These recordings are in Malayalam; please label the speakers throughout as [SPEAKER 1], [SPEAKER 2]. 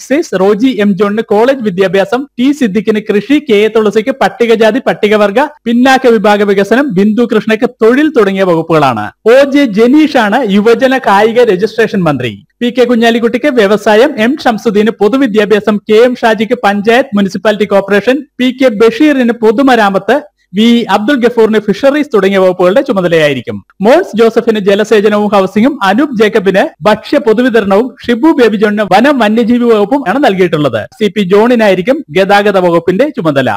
[SPEAKER 1] എക്സൈസ് റോജി എം ജോണിന് കോളേജ് വിദ്യാഭ്യാസം ടി സിദ്ദിഖിന് കൃഷി കെ എ തുളസിക്ക് പട്ടികജാതി പട്ടികവർഗ പിന്നാക്ക വിഭാഗ വികസനം ബിന്ദു കൃഷ്ണയ്ക്ക് തൊഴിൽ തുടങ്ങിയ വകുപ്പുകളാണ് ഒ ജെ ജനീഷാണ് യുവജന കായിക രജിസ്ട്രേഷൻ മന്ത്രി പി കെ കുഞ്ഞാലിക്കുട്ടിക്ക് വ്യവസായം എം ഷംസുദ്ദീന് പൊതുവിദ്യാഭ്യാസം കെ എം ഷാജിക്ക് പഞ്ചായത്ത് മുനിസിപ്പാലിറ്റി കോർപ്പറേഷൻ പി കെ ബഷീറിന് പൊതുമരാമത്ത് വി അബ്ദുൾ ഗഫൂറിന് ഫിഷറീസ് തുടങ്ങിയ വകുപ്പുകളുടെ ചുമതലയായിരിക്കും മോൻസ് ജോസഫിന് ജലസേചനവും ഹൌസിംഗും അനൂപ് ജേക്കബിന് ഭക്ഷ്യ പൊതുവിതരണവും ഷിബു ബേബി ജോണിന് വനം വന്യജീവി വകുപ്പും ആണ് നൽകിയിട്ടുള്ളത് സി പി ജോണിനായിരിക്കും ഗതാഗത വകുപ്പിന്റെ ചുമതല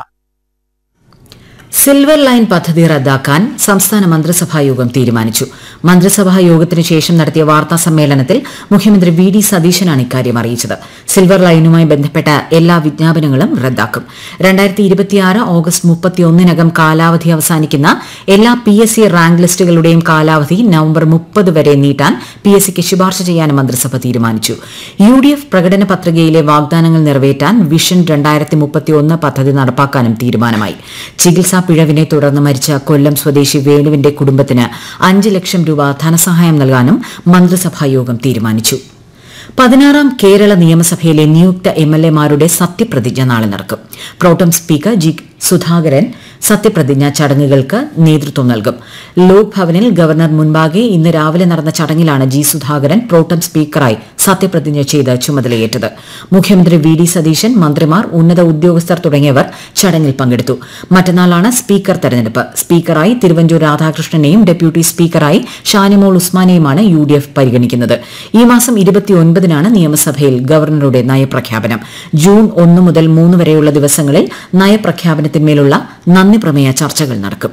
[SPEAKER 2] സിൽവർ ലൈൻ പദ്ധതി റദ്ദാക്കാൻ സംസ്ഥാന മന്ത്രിസഭാ യോഗം തീരുമാനിച്ചു മന്ത്രിസഭാ യോഗത്തിന് ശേഷം നടത്തിയ വാർത്താ സമ്മേളനത്തിൽ മുഖ്യമന്ത്രി വി ഡി സതീശനാണ് ഇക്കാര്യം അറിയിച്ചത് സിൽവർ ലൈനുമായി ബന്ധപ്പെട്ട എല്ലാ വിജ്ഞാപനങ്ങളും റദ്ദാക്കും രണ്ടായിരത്തി ഇരുപത്തിയാറ് ഓഗസ്റ്റ് മുപ്പത്തിയൊന്നിനകം കാലാവധി അവസാനിക്കുന്ന എല്ലാ പി എസ് സി റാങ്ക് ലിസ്റ്റുകളുടെയും കാലാവധി നവംബർ മുപ്പത് വരെ നീട്ടാൻ പി എസ് സിക്ക് ശുപാർശ ചെയ്യാനും മന്ത്രിസഭ തീരുമാനിച്ചു യു ഡി എഫ് പ്രകടന പത്രികയിലെ വാഗ്ദാനങ്ങൾ നിറവേറ്റാൻ വിഷൻ രണ്ടായിരത്തി മുപ്പത്തിയൊന്ന് പദ്ധതി നടപ്പാക്കാനും തീരുമാനമായി ചികിത്സാ പിഴവിനെ തുടർന്ന് മരിച്ച കൊല്ലം സ്വദേശി വേണുവിന്റെ കുടുംബത്തിന് അഞ്ച് ലക്ഷം രൂപ ധനസഹായം നൽകാനും മന്ത്രിസഭാ യോഗം തീരുമാനിച്ചു പതിനാറാം കേരള നിയമസഭയിലെ നിയുക്ത എം എൽ എമാരുടെ സത്യപ്രതിജ്ഞ നാളെ നടക്കും പ്രോട്ടം സ്പീക്കർ ജി സുധാകരൻ സത്യപ്രതിജ്ഞാ ചടങ്ങുകൾക്ക് നേതൃത്വം നൽകും ലോക് ഭവനിൽ ഗവർണർ മുൻപാകെ ഇന്ന് രാവിലെ നടന്ന ചടങ്ങിലാണ് ജി സുധാകരൻ പ്രോട്ടം സ്പീക്കറായി സത്യപ്രതിജ്ഞ ചെയ്ത് ചുമതലയേറ്റത് മുഖ്യമന്ത്രി വി ഡി സതീശൻ മന്ത്രിമാർ ഉന്നത ഉദ്യോഗസ്ഥർ തുടങ്ങിയവർ ചടങ്ങിൽ പങ്കെടുത്തു മറ്റന്നാളാണ് സ്പീക്കർ തെരഞ്ഞെടുപ്പ് സ്പീക്കറായി തിരുവഞ്ചൂർ രാധാകൃഷ്ണനെയും ഡെപ്യൂട്ടി സ്പീക്കറായി ഷാനിമോൾ ഉസ്മാനെയുമാണ് യു ഡി എഫ് പരിഗണിക്കുന്നത് ഈ മാസം ഇരുപത്തിയൊൻപതിനാണ് നിയമസഭയിൽ ഗവർണറുടെ നയപ്രഖ്യാപനം ജൂൺ ഒന്ന് മുതൽ മൂന്ന് വരെയുള്ള ദിവസങ്ങളിൽ നയപ്രഖ്യാപനത്തിന്മേലുള്ള നന്ദി പ്രമേയ ചർച്ചകൾ നടക്കും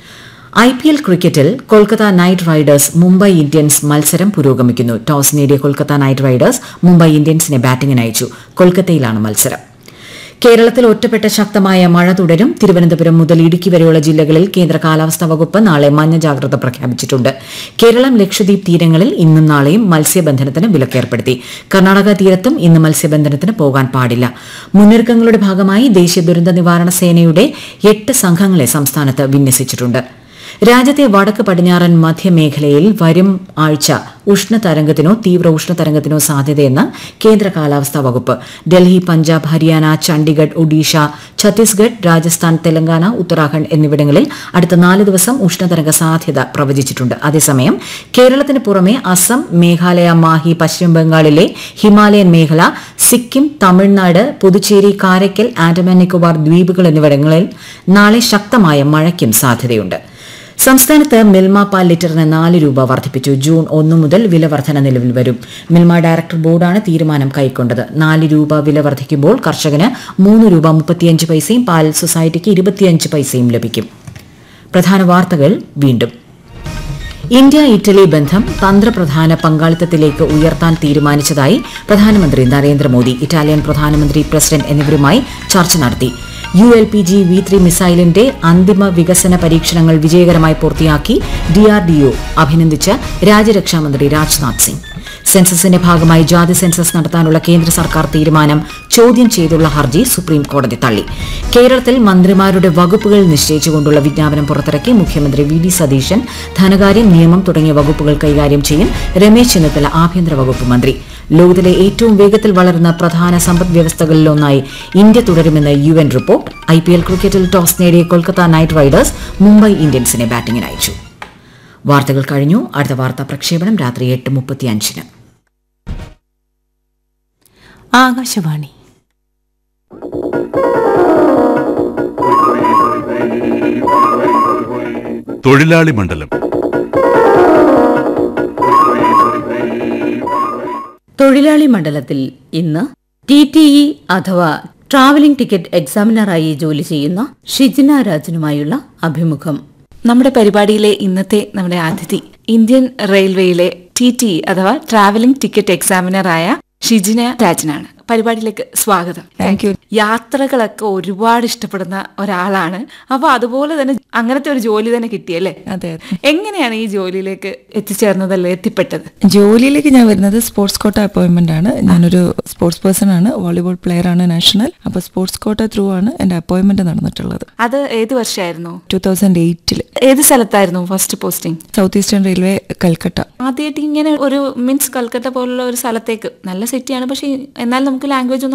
[SPEAKER 2] ഐ പി എൽ ക്രിക്കറ്റിൽ Kolkata knight riders Mumbai Indians മത്സരം പുരോഗമിക്കുന്നു ടോസ് നേടിയ കൊൽക്കത്ത നൈറ്റ് റൈഡേഴ്സ് മുംബൈ ഇന്ത്യൻസിനെ ബാറ്റിംഗിന് അയച്ചു കൊൽക്കത്തയിലാണ് മത്സരം കേരളത്തിൽ ഒറ്റപ്പെട്ട ശക്തമായ മഴ തുടരും തിരുവനന്തപുരം മുതൽ ഇടുക്കി വരെയുള്ള ജില്ലകളിൽ കേന്ദ്ര കാലാവസ്ഥാ വകുപ്പ് നാളെ മഞ്ഞ ജാഗ്രത പ്രഖ്യാപിച്ചിട്ടുണ്ട് കേരളം ലക്ഷദ്വീപ് തീരങ്ങളിൽ ഇന്നും നാളെയും മത്സ്യബന്ധനത്തിന് വിലക്കേർപ്പെടുത്തി കർണാടക തീരത്തും ഇന്ന് മത്സ്യബന്ധനത്തിന് പോകാൻ പാടില്ല മുന്നൊരുക്കങ്ങളുടെ ഭാഗമായി ദേശീയ ദുരന്ത നിവാരണ സേനയുടെ എട്ട് സംഘങ്ങളെ സംസ്ഥാനത്ത് വിന്യസിച്ചിട്ടുണ്ട് രാജ്യത്തെ വടക്ക് പടിഞ്ഞാറൻ മധ്യമേഖലയിൽ വരും ആഴ്ച ഉഷ്ണതരംഗത്തിനോ തീവ്ര ഉഷ്ണതരംഗത്തിനോ സാധ്യതയെന്ന് കേന്ദ്ര കാലാവസ്ഥാ വകുപ്പ് ഡൽഹി പഞ്ചാബ് ഹരിയാന ചണ്ഡിഗഡ് ഒഡീഷ ഛത്തീസ്ഗഡ് രാജസ്ഥാൻ തെലങ്കാന ഉത്തരാഖണ്ഡ് എന്നിവിടങ്ങളിൽ അടുത്ത നാല് ദിവസം ഉഷ്ണതരംഗ സാധ്യത പ്രവചിച്ചിട്ടുണ്ട് അതേസമയം കേരളത്തിന് പുറമെ അസം മേഘാലയ മാഹി പശ്ചിമ ബംഗാളിലെ ഹിമാലയൻ മേഖല സിക്കിം തമിഴ്നാട് പുതുച്ചേരി കാരയ്ക്കൽ ആൻഡമാൻ നിക്കോബാർ ദ്വീപുകൾ എന്നിവിടങ്ങളിൽ നാളെ ശക്തമായ മഴയ്ക്കും സാധ്യതയുണ്ട് സംസ്ഥാനത്ത് മിൽമ പാൽ ലിറ്ററിന് നാല് രൂപ വർദ്ധിപ്പിച്ചു ജൂൺ ഒന്ന് മുതൽ വില വർധന നിലവിൽ വരും മിൽമ ഡയറക്ടർ ബോർഡാണ് തീരുമാനം കൈക്കൊണ്ടത് നാല് രൂപ വില വർദ്ധിക്കുമ്പോൾ കർഷകന് മൂന്ന് രൂപ മുപ്പത്തിയഞ്ച് പൈസയും പാൽ സൊസൈറ്റിക്ക് ഇരുപത്തിയഞ്ച് പൈസയും ലഭിക്കും പ്രധാന വാർത്തകൾ വീണ്ടും ഇന്ത്യ ഇറ്റലി ബന്ധം തന്ത്രപ്രധാന പങ്കാളിത്തത്തിലേക്ക് ഉയർത്താൻ തീരുമാനിച്ചതായി പ്രധാനമന്ത്രി നരേന്ദ്രമോദി ഇറ്റാലിയൻ പ്രധാനമന്ത്രി പ്രസിഡന്റ് എന്നിവരുമായി ചർച്ച നടത്തി U L P G V three മിസൈലിന്റെ അന്തിമ വികസന പരീക്ഷണങ്ങൾ വിജയകരമായി പൂർത്തിയാക്കി ഡിആർഡിഒ അഭിനന്ദിച്ച് രാജ്യരക്ഷാമന്ത്രി രാജ്നാഥ് സിംഗ് സെൻസസിന്റെ ഭാഗമായി ജാതി സെൻസസ് നടത്താനുള്ള കേന്ദ്ര സർക്കാർ തീരുമാനം ചോദ്യം ചെയ്തുള്ള ഹർജി സുപ്രീം കോടതി തള്ളി കേരളത്തിൽ മന്ത്രിമാരുടെ വകുപ്പുകൾ നിശ്ചയിച്ചുകൊണ്ടുള്ള വിജ്ഞാപനം പുറത്തിറക്കി മുഖ്യമന്ത്രി വി ഡി സതീശൻ ധനകാര്യം നിയമം തുടങ്ങിയ വകുപ്പുകൾ കൈകാര്യം ചെയ്യും രമേശ് ചെന്നിത്തല ആഭ്യന്തര വകുപ്പ് മന്ത്രി ലോകത്തിലെ ഏറ്റവും വേഗത്തിൽ വളരുന്ന പ്രധാന സമ്പദ് വ്യവസ്ഥകളിലൊന്നായി ഇന്ത്യ തുടരുമെന്ന് U N report I P L ക്രിക്കറ്റിൽ ടോസ് നേടിയ കൊൽക്കത്ത നൈറ്റ് റൈഡേഴ്സ് മുംബൈ ഇന്ത്യൻസിനെ ബാറ്റിംഗിന് അയച്ചു വാർത്തകൾ കഴിഞ്ഞു അടുത്ത വാർത്താ പ്രക്ഷേപണം രാത്രി എട്ട് മുപ്പത്തിയഞ്ചിന്
[SPEAKER 3] ആകാശവാണി
[SPEAKER 4] തൊഴിലാളി മണ്ഡലം
[SPEAKER 3] തൊഴിലാളി മണ്ഡലത്തിൽ ഇന്ന് ടി ടി ഇ അഥവാ ട്രാവലിംഗ് ടിക്കറ്റ് എക്സാമിനറായി ജോലി ചെയ്യുന്ന ഷിജിന രാജനുമായുള്ള അഭിമുഖം
[SPEAKER 5] നമ്മുടെ പരിപാടിയിലെ ഇന്നത്തെ നമ്മുടെ അതിഥി ഇന്ത്യൻ റെയിൽവേയിലെ ടി ടി അഥവാ ട്രാവലിംഗ് ടിക്കറ്റ് എക്സാമിനറായ ഷിജിന രാജനാണ് പരിപാടിയിലേക്ക് സ്വാഗതം താങ്ക് യു യാത്രകളൊക്കെ ഒരുപാട് ഇഷ്ടപ്പെടുന്ന ഒരാളാണ് അപ്പൊ അതുപോലെ തന്നെ അങ്ങനത്തെ ഒരു ജോലി തന്നെ കിട്ടിയല്ലേ
[SPEAKER 6] അതെ
[SPEAKER 5] എങ്ങനെയാണ് ഈ ജോലിയിലേക്ക് എത്തിച്ചേർന്നതല്ലേ എത്തിപ്പെട്ടത്
[SPEAKER 6] ജോലിയിലേക്ക് ഞാൻ വരുന്നത് സ്പോർട്സ് കോട്ട അപ്പോയിന്റ്മെന്റ് ആണ് ഞാനൊരു സ്പോർട്സ് പേഴ്സൺ ആണ് വോളിബോൾ പ്ലെയർ ആണ് നാഷണൽ അപ്പൊ സ്പോർട്സ് കോട്ട ത്രൂ ആണ് എന്റെ അപ്പോയിന്റ്മെന്റ് നടന്നിട്ടുള്ളത്
[SPEAKER 5] അത് ഏത് വർഷമായിരുന്നു
[SPEAKER 6] ടൂ തൗസൻഡ് എയ്റ്റില്
[SPEAKER 5] ഏത് സ്ഥലത്തായിരുന്നു first posting
[SPEAKER 6] south eastern railway Calcutta
[SPEAKER 5] ആദ്യമായിട്ട് ഇങ്ങനെ ഒരു മീൻസ് കൽക്കട്ട പോലുള്ള ഒരു സ്ഥലത്തേക്ക് നല്ല സിറ്റിയാണ് പക്ഷെ എന്നാൽ നമുക്ക് ലാംഗ്വേജ് ഒന്നും